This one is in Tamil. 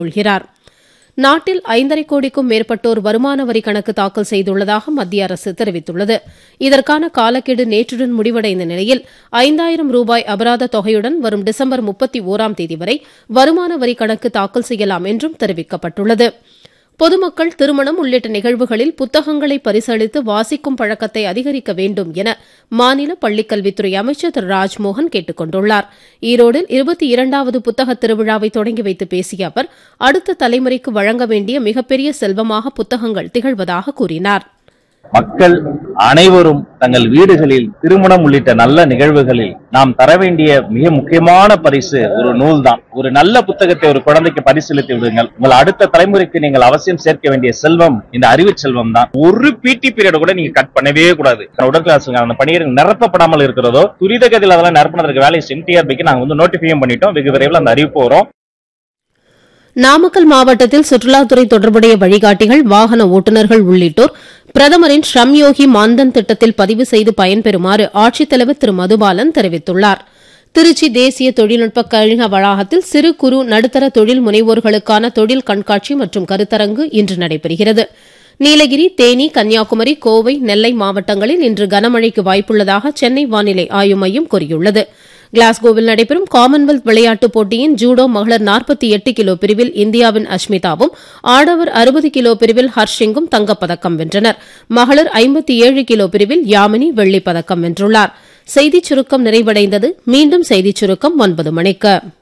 கொள்கிறார் நாட்டில் ஐந்தரை கோடிக்கும் மேற்பட்டோர் வருமான வரி கணக்கு தாக்கல் செய்துள்ளதாக மத்திய அரசு தெரிவித்துள்ளது இதற்கான காலக்கெடு நேற்றுடன் முடிவடைந்த நிலையில் ஐந்தாயிரம் ரூபாய் அபராத தொகையுடன் வரும் டிசம்பர் முப்பத்தி ஓராம் தேதி வரை வருமான வரி கணக்கு தாக்கல் செய்யலாம் என்றும் தெரிவிக்கப்பட்டுள்ளது பொதுமக்கள் திருமணம் உள்ளிட்ட நிகழ்வுகளில் புத்தகங்களை பரிசளித்து வாசிக்கும் பழக்கத்தை அதிகரிக்க வேண்டும் என மாநில பள்ளிக்கல்வித்துறை அமைச்சர் திரு ராஜ்மோகன் கேட்டுக் கொண்டுள்ளார் ஈரோடில் இருபத்தி இரண்டாவது புத்தக திருவிழாவை தொடங்கி வைத்து பேசிய அவர் அடுத்த தலைமுறைக்கு வழங்க வேண்டிய மிகப்பெரிய செல்வமாக புத்தகங்கள் திகழ்வதாக கூறினார் மக்கள் அனைவரும் தங்கள் வீடுகளில் திருமணம் உள்ளிட்ட நல்ல நிகழ்வுகளில் நாம் தர வேண்டிய மிக முக்கியமான பரிசு ஒரு நூல் தான் ஒரு நல்ல புத்தகத்தை ஒரு குழந்தைக்கு பரிசீலித்து விடுங்கள் உங்கள் அடுத்த தலைமுறைக்கு நீங்கள் அவசியம் சேர்க்க வேண்டிய செல்வம் இந்த அறிவு செல்வம் தான் ஒரு பிடி பீரியட் கூட நீங்க கட் பண்ணவே கூடாது உடற்கிளாசுங்க அந்த பணியிடங்கள் நிரப்பப்படாமல் இருக்கிறதோ துரித கதியில் அதெல்லாம் நிரப்பினதுக்கு வேலை என்டிஆர்பிக்கு நாங்க வந்து நோட்டிஃபையும் பண்ணிட்டோம் வெகு விரைவில் அந்த அறிவிப்பு வரும் நாமக்கல் மாவட்டத்தில் சுற்றுலாத்துறை தொடர்புடைய வழிகாட்டிகள் வாகன ஓட்டுநர்கள் உள்ளிட்டோர் பிரதமரின் ஷ்ரம் யோகி மான்தன் திட்டத்தில் பதிவு செய்து பயன்பெறுமாறு ஆட்சித்தலைவர் திரு மதுபாலன் தெரிவித்துள்ளார் திருச்சி தேசிய தொழில்நுட்ப கழக வளாகத்தில் சிறு குறு நடுத்தர தொழில் முனைவோர்களுக்கான தொழில் கண்காட்சி மற்றும் கருத்தரங்கு இன்று நடைபெறுகிறது நீலகிரி தேனி கன்னியாகுமரி கோவை நெல்லை மாவட்டங்களில் இன்று கனமழைக்கு வாய்ப்புள்ளதாக சென்னை வானிலை ஆய்வு மையம் கூறியுள்ளது கிளாஸ்கோவில் நடைபெறும் காமன்வெல்த் விளையாட்டுப் போட்டியின் ஜூடோ மகளிர் நாற்பத்தி எட்டு கிலோ பிரிவில் இந்தியாவின் அஷ்மிதாவும் ஆடவர் அறுபது கிலோ பிரிவில் ஹர்ஷிங்கும் தங்கப்பதக்கம் வென்றனர் மகளிர் ஐம்பத்தி ஏழு கிலோ பிரிவில் யாமினி வெள்ளிப் பதக்கம் வென்றுள்ளார் செய்திச் சுருக்கம் நிறைவடைந்தது மீண்டும் செய்திச் சுருக்கம் ஒன்பது மணிக்கு